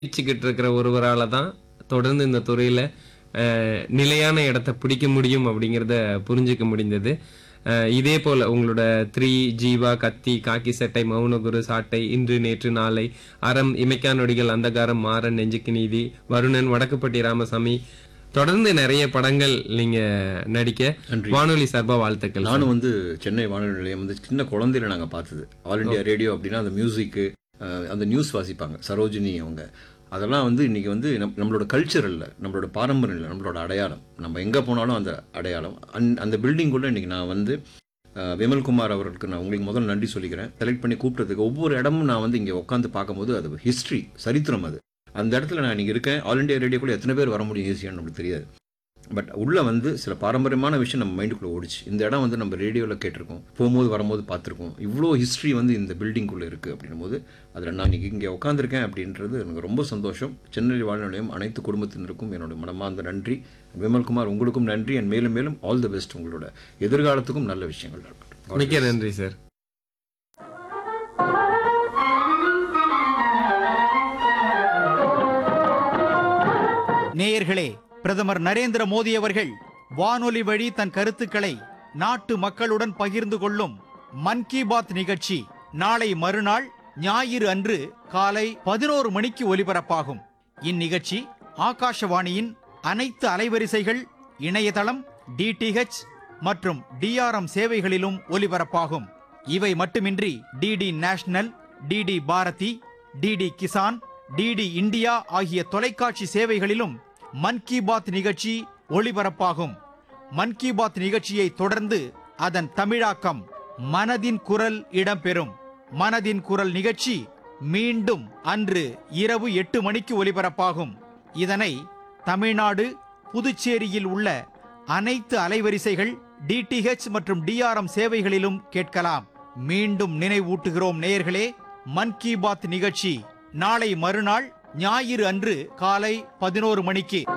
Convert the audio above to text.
பயணிச்சுக்கிட்டு இருக்கிற ஒருவரால தான் தொடர்ந்து இந்த துறையில அஹ், நிலையான இடத்தை பிடிக்க முடியும் அப்படிங்கிறத புரிஞ்சுக்க முடிந்தது அஹ், இதே போல உங்களோட த்ரீ ஜீவா கத்தி காக்கி சட்டை மௌனகுரு சாட்டை இன்று நேற்று நாளை அறம் இமைக்கா நொடிகள் அந்தகாரம் மாறன் நெஞ்சுக்கு நீதி வருணன் வடக்குப்பட்டி ராமசாமி தொடர்ந்து நிறைய படங்கள் நீங்க நடிக்க நன்றி. வானொலி சார்பா வாழ்த்துக்கள் நானும் வந்து சென்னை வானொலி நிலையம் வந்து சின்ன குழந்தையில நாங்கள் பார்த்தது ஆல் இண்டியா ரேடியோ அப்படின்னா அந்த மியூசிக்கு அந்த நியூஸ் வாசிப்பாங்க சரோஜினி அவங்க அதெல்லாம் வந்து இன்னைக்கு வந்து நம் நம்மளோட கல்ச்சர் இல்லை நம்மளோட பாரம்பரியம் இல்லை நம்மளோட அடையாளம் நம்ம எங்கே போனாலும் அந்த அடையாளம் அந் அந்த பில்டிங்குள்ளே இன்னைக்கு நான் வந்து அஹ், விமல்குமார் அவர்களுக்கு நான் உங்களுக்கு முதல்ல நன்றி சொல்லிக்கிறேன் செலக்ட் பண்ணி கூப்பிட்டதுக்கு ஒவ்வொரு இடமும் நான் வந்து இங்கே உட்காந்து பார்க்கும்போது அது ஹிஸ்ட்ரி சரித்திரம் அது அந்த இடத்துல நான் இங்கே இருக்கேன் ஆல் இண்டியா ரேடியோக்குள்ள எத்தனை பேர் வர முடியும் ஈஸியான்னு நம்மளுக்கு தெரியாது பட் உள்ளே வந்து சில பாரம்பரியமான விஷயம் நம்ம மைண்டுக்குள்ளே ஓடிச்சு இந்த இடம் வந்து நம்ம ரேடியோவில் கேட்டிருக்கோம் போகும்போது வரும்போது பார்த்துருக்கோம் இவ்வளோ ஹிஸ்ட்ரி வந்து இந்த பில்டிங்குள்ளே இருக்குது அப்படின்னும் போது அதில் நான் இன்னைக்கு இங்கே உட்காந்துருக்கேன் அப்படின்றது எனக்கு ரொம்ப சந்தோஷம் சென்னை வாழ் நிலையம் அனைத்து குடும்பத்தினருக்கும் என்னோட மனமார்ந்த நன்றி விமல்குமார் உங்களுக்கும் நன்றி அண்ட் மேலும் மேலும் ஆல் தி பெஸ்ட் உங்களோட எதிர்காலத்துக்கும் நல்ல விஷயங்கள் நடக்கட்டும் மிக்க நன்றி சார் நேயர்களே பிரதமர் நரேந்திர மோடி அவர்கள் வானொலி வழி தன் கருத்துக்களை நாட்டு மக்களுடன் பகிர்ந்து கொள்ளும் மன் கி பாத் நிகழ்ச்சி நாளை மறுநாள் ஞாயிறு அன்று காலை பதினோரு மணிக்கு ஒலிபரப்பாகும் இந்நிகழ்ச்சி ஆகாஷவாணியின் அனைத்து அலைவரிசைகள் இணையதளம் டிடிஹெச் மற்றும் டிஆர்எம் சேவைகளிலும் ஒலிபரப்பாகும் இவை மட்டுமின்றி DD national DD Bharati DD Kisan DD India ஆகிய தொலைக்காட்சி சேவைகளிலும் மன் கி பாத் நிகழ்ச்சி ஒளிபரப்பாகும் மன் கி பாத் நிகழ்ச்சியை தொடர்ந்து அதன் தமிழாக்கம் மனதின் குரல் இடம்பெறும் மனதின் குரல் நிகழ்ச்சி மீண்டும் அன்று இரவு எட்டு மணிக்கு ஒலிபரப்பாகும் இதனை தமிழ்நாடு புதுச்சேரியில் உள்ள அனைத்து அலைவரிசைகள் டிடிஹெச் மற்றும் டிஆர்எம் சேவைகளிலும் கேட்கலாம் மீண்டும் நினைவூட்டுகிறோம் நேயர்களே மன் கி பாத் நிகழ்ச்சி நாளை மறுநாள் ஞாயிறு அன்று காலை பதினோரு மணிக்கு